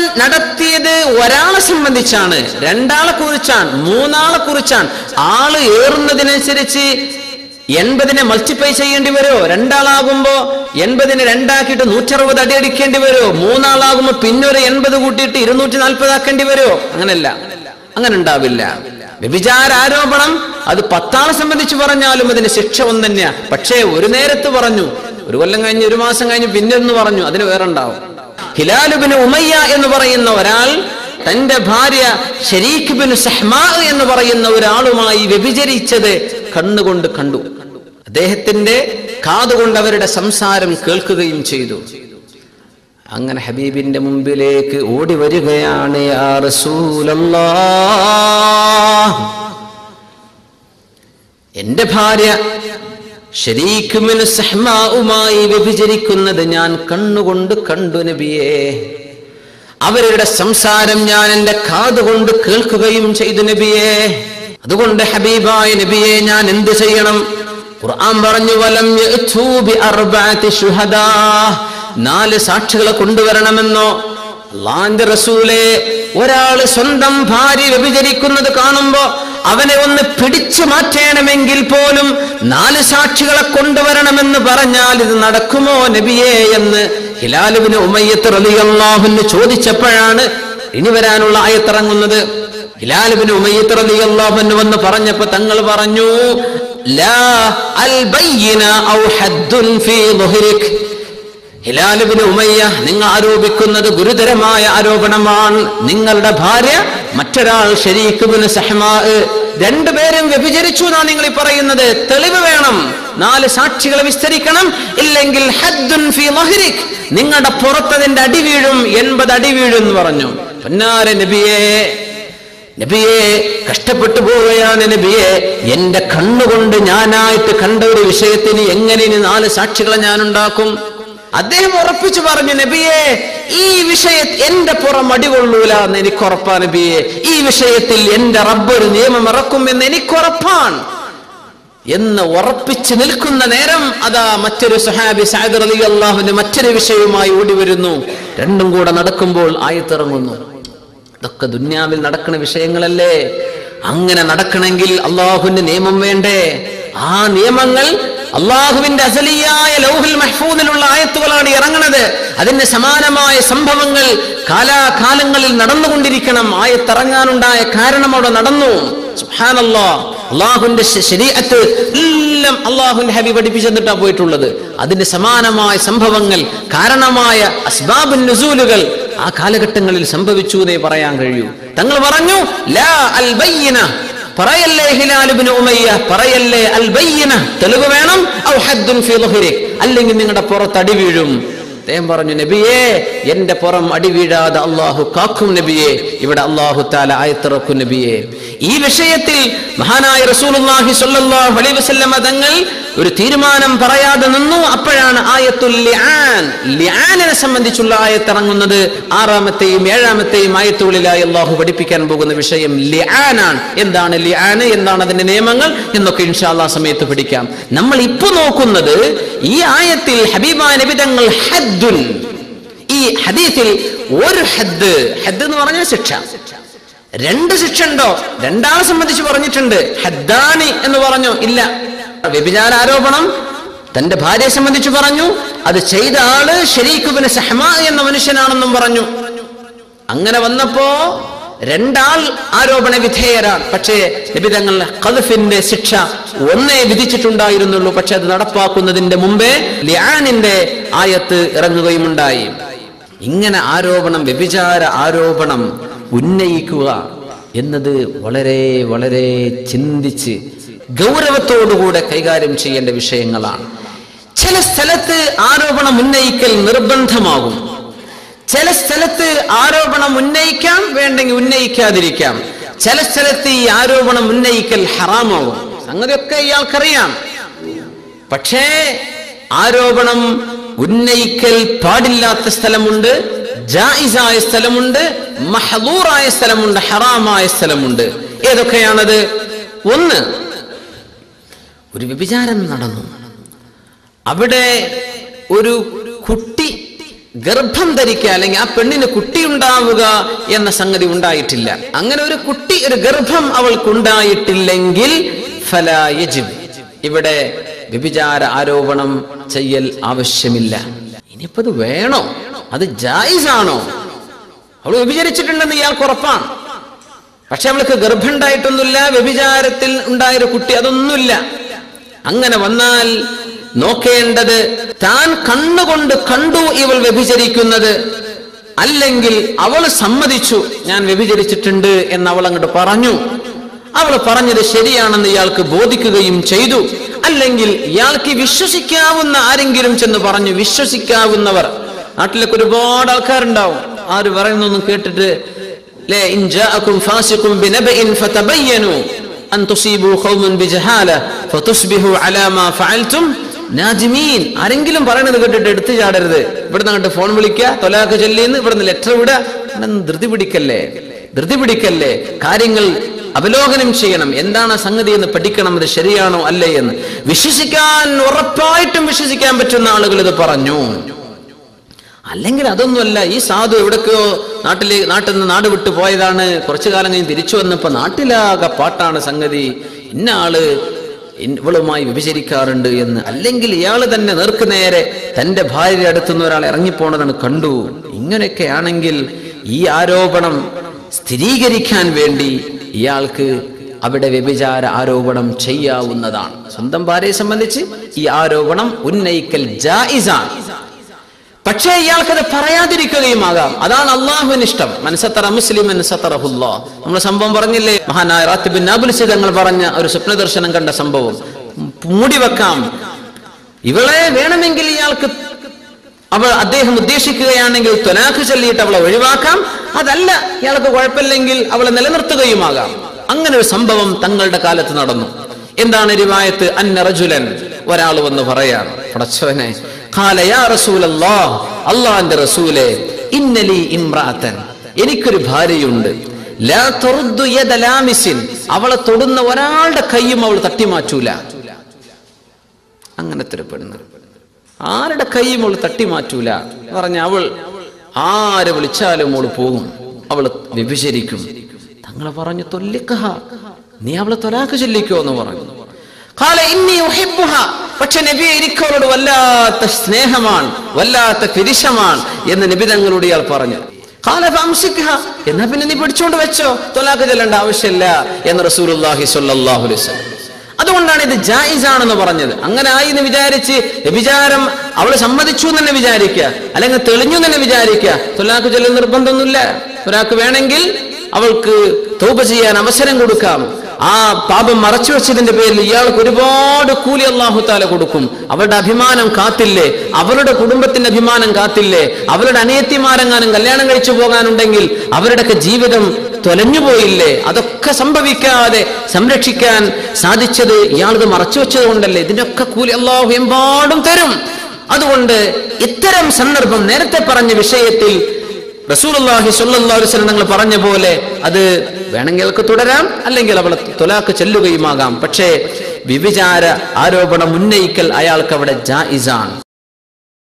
നടത്തിയത് ഒരാളെ സംബന്ധിച്ചാണ് രണ്ടാളെ കുറിച്ചാണ് മൂന്നാളെ കുറിച്ചാണ് ആള് ഏറുന്നതിനനുസരിച്ച് എൺപതിനെ മൾട്ടിപ്ലൈ ചെയ്യേണ്ടി വരുമോ രണ്ടാളാകുമ്പോ എൺപതിനെ രണ്ടാക്കിയിട്ട് നൂറ്ററുപത് അടി അടിക്കേണ്ടി വരുമോ മൂന്നാളാകുമ്പോ പിന്നൊരു എൺപത് കൂട്ടിയിട്ട് ഇരുന്നൂറ്റി നാൽപ്പത് ആക്കേണ്ടി വരുമോ അങ്ങനല്ല അങ്ങനെ ഉണ്ടാവില്ല വ്യഭിചാര ആരോപണം അത് പത്താളെ സംബന്ധിച്ച് പറഞ്ഞാലും അതിന് ശിക്ഷ ഒന്ന് തന്നെയാ പക്ഷേ ഒരു നേരത്ത് പറഞ്ഞു ഒരു കൊല്ലം കഴിഞ്ഞ് ഒരു മാസം കഴിഞ്ഞ് പിന്നെ എന്ന് പറഞ്ഞു അതിന് വേറെ ഉണ്ടാവും ഹിലാലുബിന് ഉമയ്യ എന്ന് പറയുന്ന ഒരാൾ തന്റെ ഭാര്യ ഷരീഖ് ബിൻ സഹ്മാ എന്ന് പറയുന്ന ഒരാളുമായി വ്യഭിചരിച്ചത് കണ്ണുകൊണ്ട് കണ്ടു അദ്ദേഹത്തിന്റെ കാതുകൊണ്ട് അവരുടെ സംസാരം കേൾക്കുകയും ചെയ്തു അങ്ങനെ ഹബീബിന്റെ മുമ്പിലേക്ക് ഓടി വരികയാണ് യാ റസൂലല്ലാഹ് എന്റെ ഭാര്യ ഷരീഖുമിന് സഹ്മാവുമായി വ്യഭിചരിക്കുന്നത് ഞാൻ കണ്ണുകൊണ്ട് കണ്ടു നബിയേ അവരുടെ സംസാരം ഞാൻ എന്റെ കാതുകൊണ്ട് കേൾക്കുകയും ചെയ്തു നബിയേ അതുകൊണ്ട് ഹബീബായ നബിയെ ഞാൻ എന്ത് ചെയ്യണം ഖുർആൻ പറഞ്ഞു വലം യഅ്തൂ ബി അർബഅത്തി ശുഹദാ നാല് സാക്ഷികളെ കൊണ്ടുവരണമെന്നോ അള്ളാന്റെ റസൂലെ ഒരാള് സ്വന്തം ഭാര്യ വ്യഭിചരിക്കുന്നത് കാണുമ്പോ അവനെ ഒന്ന് പിടിച്ചു മാറ്റണമെങ്കിൽ പോലും നാല് സാക്ഷികളെ കൊണ്ടുവരണമെന്ന് പറഞ്ഞാൽ ഇത് നടക്കുമോ നബിയേ എന്ന് ഹിലാലുവിന് ഉമയ്യത്ത് റലിയല്ലാഹുന്ന് ചോദിച്ചപ്പോഴാണ് ഇനി വരാനുള്ള ആയത്തിറങ്ങുന്നത് ഹിലാലുബിന് ഉമയ്യത്ത് റളിയല്ലാഹു വന്ന് പറഞ്ഞപ്പോ തങ്ങൾ പറഞ്ഞു ലാ അൽ ബയ്യിന ഔ ഹദ്ദുൻ ഫീ ളുഹ്രിക് ഹിലാലുബിന് ഉമയ്യ നിങ്ങൾ ആരോപിക്കുന്നത് ഗുരുതരമായ ആരോപണമാണ് നിങ്ങളുടെ ഭാര്യ മറ്റൊരാൾ ഷരീഖുബിന് സഹമാ രണ്ടുപേരും വ്യഭിചരിച്ചു എന്നാണ് നിങ്ങൾ ഈ പറയുന്നത് തെളിവ് വേണം നാല് സാക്ഷികളെ വിസ്തരിക്കണം ഇല്ലെങ്കിൽ ഹദ്ദുൻ ഫീ ളുഹ്രിക് നിങ്ങളുടെ പുറത്തതിന്റെ അടി വീഴും എൺപത് അടി വീഴും എന്ന് പറഞ്ഞു പൊന്നാര നബിയേ നബിയെ കഷ്ടപ്പെട്ടു പോവുകയാണ് നബിയെ എന്റെ കണ്ണുകൊണ്ട് ഞാനായിട്ട് കണ്ട ഒരു വിഷയത്തിന് എങ്ങനെ ഇനി നാല് സാക്ഷികളെ ഞാൻ ഉണ്ടാക്കും അദ്ദേഹം ഉറപ്പിച്ചു പറഞ്ഞു നബിയെ ഈ വിഷയ എന്റെ പുറം അടികൊള്ളൂല എന്ന് എനിക്ക് ഉറപ്പാ നബിയെ ഈ വിഷയത്തിൽ എന്റെ റബ്ബ് ഒരു നിയമം ഇറക്കും എന്ന് എനിക്ക് ഉറപ്പാണ് എന്ന് ഉറപ്പിച്ചു നിൽക്കുന്ന നേരം അതാ മറ്റൊരു സുഹാബി സാദർ അലി അള്ളാഹുവിന്റെ മറ്റൊരു വിഷയവുമായി ഓടി വരുന്നു രണ്ടും കൂടെ നടക്കുമ്പോൾ ആയത്തിറങ്ങുന്നു ഇതൊക്കെ ദുന്യാവിൽ നടക്കുന്ന വിഷയങ്ങളല്ലേ അങ്ങനെ നടക്കണമെങ്കിൽ അള്ളാഹുവിന്റെ നിയമം വേണ്ടേ ആ നിയമങ്ങൾ അള്ളാഹുവിന്റെ അസലിയായ ലൗഹുൽ മഹ്ഫൂദിലുള്ള ആയത്തുകളാണ് ഇറങ്ങുന്നത് അതിന് സമാനമായ സംഭവങ്ങൾ കാലാകാലങ്ങളിൽ നടന്നുകൊണ്ടിരിക്കണം ആയത്തിറങ്ങാനുണ്ടായ കാരണം അവിടെ നടന്നു സുബ്ഹാനല്ലാ അള്ളാഹുവിന്റെ ശരീഅത്ത് എല്ലാം അള്ളാഹുവിന്റെ ഹബി പഠിപ്പിച്ചു തന്നിട്ടാ പോയിട്ടുള്ളത് അതിന് സമാനമായ സംഭവങ്ങൾ കാരണമായ അസ്ബാബുൻ നുസൂലുകൾ ആ കാലഘട്ടങ്ങളിൽ സംഭവിച്ചു എന്നേ പറയാൻ കഴിയൂ തങ്ങൾ പറഞ്ഞു ലാ അൽ ബയ്യന പറയല്ലേ ഹിലാലുബിന് ഉമയ്യ പറയല്ലേ അൽ ബയ്യന തെളിവ് വേണം ഔ ഹദ്ദുൻ ഫീ ളുഹ്രിക് അല്ലെങ്കിൽ നിങ്ങളുടെ പുറത്ത് അടി വീഴും അദ്ദേഹം പറഞ്ഞു നബിയെ എന്റെ പുറം അടി വീഴാതെ അള്ളാഹു കാക്കും നബിയെ ഇവിടെ അള്ളാഹു താല ആയത്തിറക്കും നബിയെ ഈ വിഷയത്തിൽ മഹാനായ റസൂലുള്ളാഹി സ്വല്ലല്ലാഹു അലൈഹി വസല്ലമ തങ്ങൾ ഒരു തീരുമാനം പറയാതെ നിന്നു അപ്പോഴാണ് ആയത്തുൽ ലിആൻ ലിആനിനെ സംബന്ധിച്ചുള്ള ആയത്തിറങ്ങുന്നത് ആറാമത്തെയും ഏഴാമത്തെയും ആയത്തുകളിലായി അള്ളാഹു പഠിപ്പിക്കാൻ പോകുന്ന വിഷയം ലിആനാണ് എന്താണ് ലിആന് എന്താണ് അതിന്റെ നിയമങ്ങൾ എന്നൊക്കെ ഇൻഷാല്ലാ സമയത്ത് പഠിക്കാം നമ്മൾ ഇപ്പൊ നോക്കുന്നത് ഈ ആയത്തിൽ ഹബീബ നബി തങ്ങൾ ഹദ്ദുൻ ഈ ഹദീസിൽ ഒരു ഹദ് ഹദ് എന്ന് പറഞ്ഞാൽ ശിക്ഷ രണ്ട് ശിക്ഷ ഉണ്ടോ രണ്ടാളെ സംബന്ധിച്ച് പറഞ്ഞിട്ടുണ്ട് ഹദ്ദാനി എന്ന് പറഞ്ഞു ഇല്ല വ്യഭിചാര ആരോപണം തന്റെ ഭാര്യയെ സംബന്ധിച്ച് പറഞ്ഞു അത് ചെയ്ത ആള് ഷരീഖുബിന് സഹമ എന്ന മനുഷ്യനാണെന്നും പറഞ്ഞു അങ്ങനെ വന്നപ്പോ രണ്ടാൾ ആരോപണ വിധേയരാണ് പക്ഷേ നിബിതങ്ങൾ ഖദ്ഫിന്റെ ശിക്ഷ ഒന്നേ വിധിച്ചിട്ടുണ്ടായിരുന്നുള്ളൂ പക്ഷെ അത് നടപ്പാക്കുന്നതിന്റെ മുമ്പേ ലിയാനിന്റെ ആയത്ത് ഇറങ്ങുകയുമുണ്ടായി ഇങ്ങനെ ആരോപണം വ്യഭിചാര ആരോപണം ഉന്നയിക്കുക എന്നത് വളരെ വളരെ ചിന്തിച്ച് ഗൗരവത്തോടുകൂടെ കൈകാര്യം ചെയ്യേണ്ട വിഷയങ്ങളാണ് ചില സ്ഥലത്ത് ആരോപണം ഉന്നയിക്കൽ നിർബന്ധമാകും ചില സ്ഥലത്ത് ആരോപണം ഉന്നയിക്കാം വേണ്ടെങ്കിൽ ഉന്നയിക്കാതിരിക്കാം ചില സ്ഥലത്ത് ഈ ആരോപണം ഉന്നയിക്കൽ ഹറാമാകും സംഗതിയൊക്കെ ഇയാൾക്കറിയാം പക്ഷേ ആരോപണം ഉന്നയിക്കൽ പാടില്ലാത്ത സ്ഥലമുണ്ട് ജായിസായ സ്ഥലമുണ്ട് മഹദൂറായ സ്ഥലമുണ്ട് ഹറാമായ സ്ഥലമുണ്ട് ഏതൊക്കെയാണത് ഒന്ന് ഒരു വ്യഭിചാരം നടന്നു അവിടെ ഒരു കുട്ടി ഗർഭം ധരിക്കുക അല്ലെങ്കിൽ ആ പെണ്ണിന് കുട്ടി ഉണ്ടാവുക എന്ന സംഗതി ഉണ്ടായിട്ടില്ല അങ്ങനെ ഒരു കുട്ടി ഒരു ഗർഭം അവൾക്കുണ്ടായിട്ടില്ലെങ്കിൽ ഫലാ യജിബ് ഇവിടെ വ്യഭിചാര ആരോപണം ചെയ്യൽ ആവശ്യമില്ല ഇനിയിപ്പോ അത് വേണോ അത് ജായിസാണോ അവൾ വ്യഭിചരിച്ചിട്ടുണ്ടെന്ന് ഇയാൾക്ക് ഉറപ്പാണ് പക്ഷെ അവൾക്ക് ഗർഭം ഉണ്ടായിട്ടൊന്നുമില്ല വ്യഭിചാരത്തിൽ ഉണ്ടായൊരു കുട്ടി അതൊന്നുമില്ല അങ്ങനെ വന്നാൽ നോക്കേണ്ടത് താൻ കണ്ണുകൊണ്ട് കണ്ടു ഇവൾ വ്യഭിചരിക്കുന്നത് അല്ലെങ്കിൽ അവൾ സമ്മതിച്ചു ഞാൻ വ്യഭിചരിച്ചിട്ടുണ്ട് എന്ന് അവൾ അങ്ങോട്ട് പറഞ്ഞു അവൾ പറഞ്ഞത് ശരിയാണെന്ന് ഇയാൾക്ക് ബോധിക്കുകയും ചെയ്തു അല്ലെങ്കിൽ ഇയാൾക്ക് വിശ്വസിക്കാവുന്ന ആരെങ്കിലും ചെന്ന് പറഞ്ഞു വിശ്വസിക്കാവുന്നവർ നാട്ടിലൊക്കെ ഒരുപാട് ആൾക്കാരുണ്ടാവും ആര് പറയുന്നൊന്നും കേട്ടിട്ട് لا إن جاءكم فاسق بنبأ فتبينوا أن تصيبوا قوما بجهالة فتصبحوا على ما فعلتم നാജിമീൻ ആരെങ്കിലും പറയണത് കേട്ടിട്ട് എടുത്തു ചാടരുത് ഇവിടുന്ന് അങ്ങോട്ട് ഫോൺ വിളിക്കുക തൊലാക്ക് ചൊല്ലിന്ന് ഇവിടുന്ന് ലെറ്റർ വിടുക അങ്ങനെ ധൃതി പിടിക്കല്ലേ ധൃതി പിടിക്കല്ലേ കാര്യങ്ങൾ അവലോകനം ചെയ്യണം എന്താണ് ആ സംഗതി എന്ന് പഠിക്കണം അത് ശരിയാണോ അല്ലേ എന്ന് വിശ്വസിക്കാൻ ഉറപ്പായിട്ടും വിശ്വസിക്കാൻ പറ്റുന്ന ആളുകൾ ഇത് പറഞ്ഞു അല്ലെങ്കിൽ അതൊന്നുമല്ല ഈ സാധു എവിടൊക്കെയോ നാട്ടിലെ നാട്ടിൽ നിന്ന് നാട് വിട്ടു പോയതാണ് കുറച്ചു കാലം കഴിഞ്ഞ് തിരിച്ചു വന്നപ്പോ നാട്ടിലാകെ പാട്ടാണ് സംഗതി ഇന്ന ആള് ഇൻ- ഇവളുമായി വ്യഭിചരിക്കാറുണ്ട് എന്ന് അല്ലെങ്കിൽ ഇയാൾ തന്നെ നേർക്ക് നേരെ തന്റെ ഭാര്യ അടുത്തുനിന്ന് ഒരാൾ ഇറങ്ങിപ്പോണതാണ് കണ്ടു ഇങ്ങനെയൊക്കെ ആണെങ്കിൽ ഈ ആരോപണം സ്ഥിരീകരിക്കാൻ വേണ്ടി ഇയാൾക്ക് അവിടെ വ്യഭിചാര ആരോപണം ചെയ്യാവുന്നതാണ് സ്വന്തം ഭാര്യയെ സംബന്ധിച്ച് ഈ ആരോപണം ഉന്നയിക്കൽ ജായിസാണ് പക്ഷേ ഇയാൾക്കത് പറയാതിരിക്കുകയുമാകാം അതാണ് അള്ളാഹുവിന് ഇഷ്ടം മനസ്സത്തറ മുസ്ലിം മനസ്സത്തറഹുല്ലാ നമ്മൾ സംഭവം പറഞ്ഞില്ലേ മഹാനായ റാത്തിബിൻ നാബുൽസി തങ്ങൾ പറഞ്ഞ ഒരു സ്വപ്ന ദർശനം കണ്ട സംഭവം മൂടി വെക്കാം ഇവളെ വേണമെങ്കിൽ ഇയാൾക്ക് അവൾ അദ്ദേഹം ഉദ്ദേശിക്കുകയാണെങ്കിൽ ത്വലാഖ് ചൊല്ലിയിട്ട് അവളെ ഒഴിവാക്കാം അതല്ല ഇയാൾക്ക് കുഴപ്പമില്ലെങ്കിൽ അവളെ നിലനിർത്തുകയുമാകാം അങ്ങനെ ഒരു സംഭവം തങ്ങളുടെ കാലത്ത് നടന്നു എന്താണ് റിവായത്ത് അന്ന റജുലൻ ഒരാൾ വന്ന് പറയാണ് പടച്ചോനെ ഖാല യാ റസൂലല്ലാഹ് അള്ളാന്റെ റസൂലെ ഇന്നലി ഇമ്രാത്തൻ എനിക്കൊരു ഭാര്യയുണ്ട് ലാ തറുദ്ദു യദ ലാമിസിൻ അവളെ തൊടുന്ന ഒരാളുടെ കൈയും അവൾ തട്ടിമാറ്റൂല അങ്ങനത്തെ ഒരു പെണ്ണ് ആരുടെ കൈയും അവൾ തട്ടിമാറ്റൂല പറഞ്ഞ അവൾ ആരെ വിളിച്ചാലും അവൾ പോകും അവൾ വ്യഭിചരിക്കും തങ്ങളെ പറഞ്ഞു തൊല്ലിക്കഹ നീ അവളെ തൊലാക്ക് ചൊല്ലിക്കോ എന്ന് പറഞ്ഞു ഖാല ഇന്നി ഉഹിബ്ബുഹ പക്ഷെ നബി എനിക്ക് അവളോട് വല്ലാത്ത സ്നേഹമാണ് വല്ലാത്ത പിരിശമാണ് എന്ന് നബി തങ്ങളോട് ഇയാൾ പറഞ്ഞു ഖാല ഫംസിക്ഹ എന്നാ പിന്നെ നീ പിടിച്ചോണ്ട് വെച്ചോ തൊലാക്ക് ചൊല്ലേണ്ട ആവശ്യമില്ല എന്ന് റസൂലുള്ളാഹി സ്വല്ലല്ലാഹു അലൈഹി വസല്ലം അതുകൊണ്ടാണ് ഇത് ജായിസ് ആണെന്ന് പറഞ്ഞത് അങ്ങനെ ആയി എന്ന് വിചാരിച്ച് വ്യഭിചാരം അവള് സമ്മതിച്ചു എന്ന് തന്നെ വിചാരിക്കുക അല്ലെങ്കിൽ തെളിഞ്ഞു എന്ന് തന്നെ വിചാരിക്കുക തൊലാക്ക് ചൊല്ലൽ നിർബന്ധമൊന്നുമില്ല ഒരാൾക്ക് വേണമെങ്കിൽ അവൾക്ക് തൗബ ചെയ്യാൻ അവസരം കൊടുക്കാം ആ പാപം മറച്ചു വെച്ചതിന്റെ പേരിൽ ഇയാൾക്ക് ഒരുപാട് കൂലി അള്ളാഹു താല കൊടുക്കും അവരുടെ അഭിമാനം കാത്തില്ലേ അവരുടെ കുടുംബത്തിന്റെ അഭിമാനം കാത്തില്ലേ അവരുടെ അനിയത്തിമാരെങ്ങാനും കല്യാണം കഴിച്ചു പോകാനുണ്ടെങ്കിൽ അവരുടെയൊക്കെ ജീവിതം തൊലഞ്ഞുപോയില്ലേ അതൊക്കെ സംഭവിക്കാതെ സംരക്ഷിക്കാൻ സാധിച്ചത് ഇയാളത് മറച്ചു വെച്ചത് കൊണ്ടല്ലേ ഇതിന്റെ കൂലി അള്ളാഹു എമ്പാടും തരും അതുകൊണ്ട് ഇത്തരം സന്ദർഭം നേരത്തെ പറഞ്ഞ വിഷയത്തിൽ റസൂലുള്ളാഹി സ്വല്ലല്ലാഹു അലൈഹി വസല്ലം തങ്ങൾ പറഞ്ഞ പോലെ അത് വേണമെങ്കിൽ അവൾക്ക് തുടരാം അല്ലെങ്കിൽ അവളെ തൊലാക്ക് ചെല്ലുകയുമാകാം പക്ഷേ വിവിചാര ആരോപണം ഉന്നയിക്കൽ അയാൾക്ക് അവിടെ ജായിസാണ്